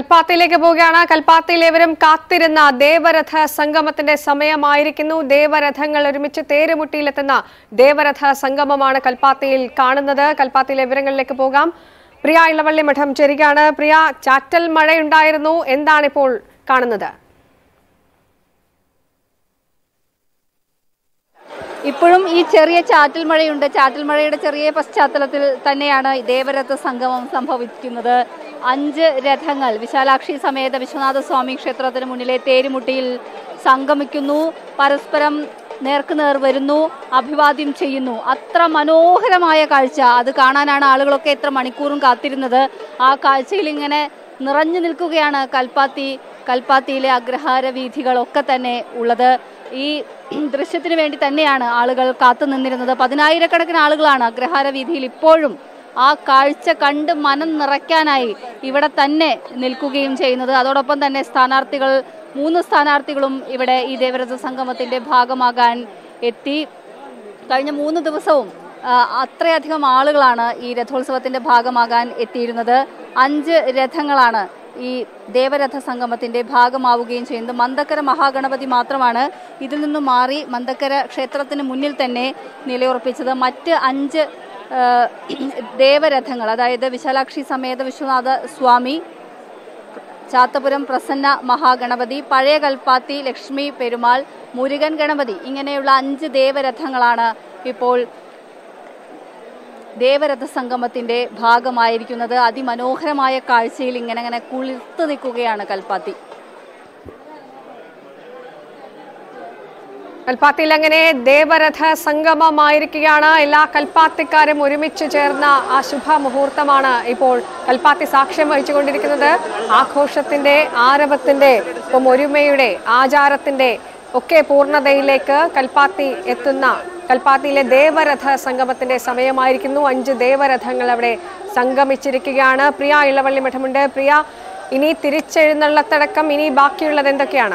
കൽപ്പാത്തിയിലേക്ക് പോവുകയാണ് കൽപ്പാത്തിയിൽ ഏവരും കാത്തിരുന്ന ദേവരഥ സംഗമത്തിന്റെ സമയമായിരിക്കുന്നു ദേവരഥങ്ങൾ ഒരുമിച്ച് തേരുമുട്ടിയിലെത്തുന്ന ദേവരഥ സംഗമമാണ് കൽപ്പാത്തിയിൽ കാണുന്നത് കൽപ്പാത്തിയിലെ വിവരങ്ങളിലേക്ക് പോകാം പ്രിയ ഇളവള്ളി മഠം ചേരുകയാണ് പ്രിയ ചാറ്റൽ മഴയുണ്ടായിരുന്നു എന്താണ് ഇപ്പോൾ കാണുന്നത് ഇപ്പോഴും ഈ ചെറിയ ചാറ്റൽ മഴയുണ്ട് ചാറ്റൽ മഴയുടെ ചെറിയ പശ്ചാത്തലത്തിൽ തന്നെയാണ് ഈ ദേവരഥ സംഗമം സംഭവിക്കുന്നത് അഞ്ച് രഥങ്ങൾ വിശാലാക്ഷി സമേത വിശ്വനാഥ സ്വാമി ക്ഷേത്രത്തിന് മുന്നിലെ തേരുമുട്ടിയിൽ സംഗമിക്കുന്നു പരസ്പരം നേർക്കുനേർ വരുന്നു അഭിവാദ്യം ചെയ്യുന്നു അത്ര മനോഹരമായ കാഴ്ച അത് കാണാനാണ് ആളുകളൊക്കെ എത്ര മണിക്കൂറും കാത്തിരുന്നത് ആ കാഴ്ചയിൽ ഇങ്ങനെ നിറഞ്ഞു നിൽക്കുകയാണ് കൽപ്പാത്തി കൽപ്പാത്തിയിലെ അഗ്രഹാര വീഥികളൊക്കെ തന്നെ ഉള്ളത് ഈ ദൃശ്യത്തിന് വേണ്ടി തന്നെയാണ് ആളുകൾ കാത്തു നിന്നിരുന്നത് പതിനായിരക്കണക്കിന് ആളുകളാണ് അഗ്രഹാര വീഥിയിൽ ഇപ്പോഴും ആ കാഴ്ച കണ്ട് മനം നിറയ്ക്കാനായി ഇവിടെ തന്നെ നിൽക്കുകയും ചെയ്യുന്നത് അതോടൊപ്പം തന്നെ സ്ഥാനാർത്ഥികൾ മൂന്ന് സ്ഥാനാർത്ഥികളും ഇവിടെ ഈ ദേവരഥ സംഗമത്തിന്റെ ഭാഗമാകാൻ എത്തി കഴിഞ്ഞ മൂന്ന് ദിവസവും ആ, അത്രയധികം ആളുകളാണ് ഈ രഥോത്സവത്തിന്റെ ഭാഗമാകാൻ എത്തിയിരുന്നത് അഞ്ച് രഥങ്ങളാണ് ഈ ദേവരഥ സംഗമത്തിന്റെ ഭാഗമാവുകയും ചെയ്യുന്നത് മന്ദക്കര മഹാഗണപതി മാത്രമാണ് ഇതിൽ നിന്നും മാറി മന്ദക്കര ക്ഷേത്രത്തിന് മുന്നിൽ തന്നെ നിലയുറപ്പിച്ചത് മറ്റ് അഞ്ച് ആ, ദേവരഥങ്ങൾ അതായത് വിശാലാക്ഷി സമേത വിശ്വനാഥ സ്വാമി ചാത്തപുരം പ്രസന്ന മഹാഗണപതി പഴയ കൽപ്പാത്തി ലക്ഷ്മി പെരുമാൾ മുരുകൻ ഗണപതി ഇങ്ങനെയുള്ള അഞ്ച് ദേവരഥങ്ങളാണ് ഇപ്പോൾ ദേവരഥ സംഗമത്തിന്റെ ഭാഗമായിരിക്കുന്നത് അതിമനോഹരമായ കാഴ്ചയിൽ ഇങ്ങനെ അങ്ങനെ കുളിർത്തു നിൽക്കുകയാണ് കൽപ്പാത്തി കൽപ്പാത്തിയിൽ അങ്ങനെ ദേവരഥ സംഗമമായിരിക്കുകയാണ് എല്ലാ കൽപ്പാത്തിക്കാരും ഒരുമിച്ച് ചേർന്ന ആ ശുഭ മുഹൂർത്തമാണ് ഇപ്പോൾ കൽപ്പാത്തി സാക്ഷ്യം വഹിച്ചുകൊണ്ടിരിക്കുന്നത് ആഘോഷത്തിന്റെ ആരവത്തിന്റെ ഒപ്പം ഒരുമയുടെ ആചാരത്തിന്റെ ഒക്കെ പൂർണ്ണതയിലേക്ക് കൽപ്പാത്തി എത്തുന്ന കൽപ്പാത്തിയിലെ ദേവരഥ സംഗമത്തിന്റെ സമയമായിരിക്കുന്നു അഞ്ച് ദേവരഥങ്ങൾ അവിടെ സംഗമിച്ചിരിക്കുകയാണ് പ്രിയ ഇളവള്ളി മഠമുണ്ട് പ്രിയ ഇനി തിരിച്ചെഴുന്നള്ളത്തടക്കം ഇനി ബാക്കിയുള്ളത് എന്തൊക്കെയാണ്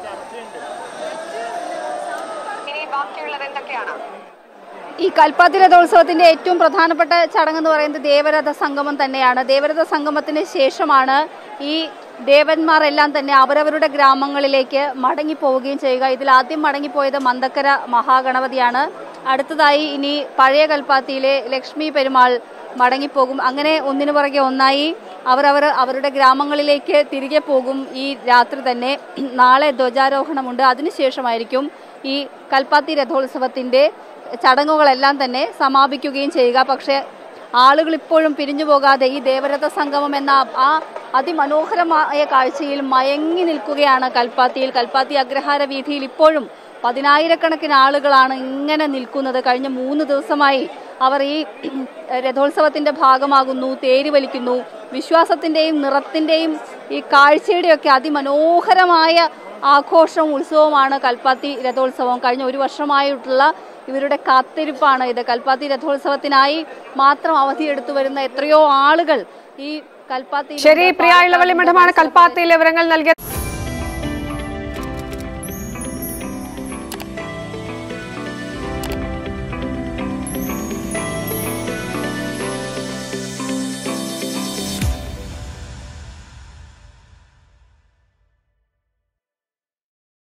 ഇനി ബാക്കിയുള്ളത് എന്തൊക്കെയാണ് ഈ കൽപ്പാത്തി രഥോത്സവത്തിന്റെ ഏറ്റവും പ്രധാനപ്പെട്ട ചടങ്ങ് എന്ന് പറയുന്നത് ദേവരഥ സംഗമം തന്നെയാണ് ദേവരഥ സംഗമത്തിന് ശേഷമാണ് ഈ ദേവന്മാരെല്ലാം തന്നെ അവരവരുടെ ഗ്രാമങ്ങളിലേക്ക് മടങ്ങിപ്പോവുകയും ചെയ്യുക ഇതിൽ ആദ്യം മടങ്ങിപ്പോയത് മന്ദക്കര മഹാഗണപതിയാണ് അടുത്തതായി ഇനി പഴയ കൽപ്പാത്തിയിലെ ലക്ഷ്മി പെരുമാൾ മടങ്ങിപ്പോകും അങ്ങനെ ഒന്നിനു പുറകെ ഒന്നായി അവരവർ അവരുടെ ഗ്രാമങ്ങളിലേക്ക് തിരികെ പോകും ഈ രാത്രി തന്നെ നാളെ ധ്വജാരോഹണമുണ്ട് അതിനുശേഷമായിരിക്കും ഈ കൽപ്പാത്തി രഥോത്സവത്തിന്റെ ചടങ്ങുകളെല്ലാം തന്നെ സമാപിക്കുകയും ചെയ്യുക പക്ഷേ ആളുകൾ ഇപ്പോഴും പിരിഞ്ഞു പോകാതെ ഈ ദേവരഥ സംഗമം എന്ന ആ അതിമനോഹരമായ കാഴ്ചയിൽ മയങ്ങി നിൽക്കുകയാണ് കൽപ്പാത്തിയിൽ കൽപ്പാത്തി അഗ്രഹാര വീഥിയിൽ ഇപ്പോഴും പതിനായിരക്കണക്കിന് ആളുകളാണ് ഇങ്ങനെ നിൽക്കുന്നത് കഴിഞ്ഞ മൂന്ന് ദിവസമായി അവർ ഈ രഥോത്സവത്തിന്റെ ഭാഗമാകുന്നു തേര് വലിക്കുന്നു വിശ്വാസത്തിന്റെയും നിറത്തിന്റെയും ഈ കാഴ്ചയുടെയൊക്കെ അതിമനോഹരമായ ആഘോഷവും ഉത്സവമാണ് കൽപ്പാത്തി രഥോത്സവം കഴിഞ്ഞ ഒരു വർഷമായിട്ടുള്ള ഇവരുടെ കാത്തിരിപ്പാണ് ഇത് കൽപ്പാത്തി രഥോത്സവത്തിനായി മാത്രം അവധിയെടുത്തു വരുന്ന എത്രയോ ആളുകൾ ഈ കൽപ്പാത്തി ശരി പ്രിയ ഇളവള്ളി മഠമാണ് കൽപ്പാത്തിയിലെ വിവരങ്ങൾ നൽകിയത്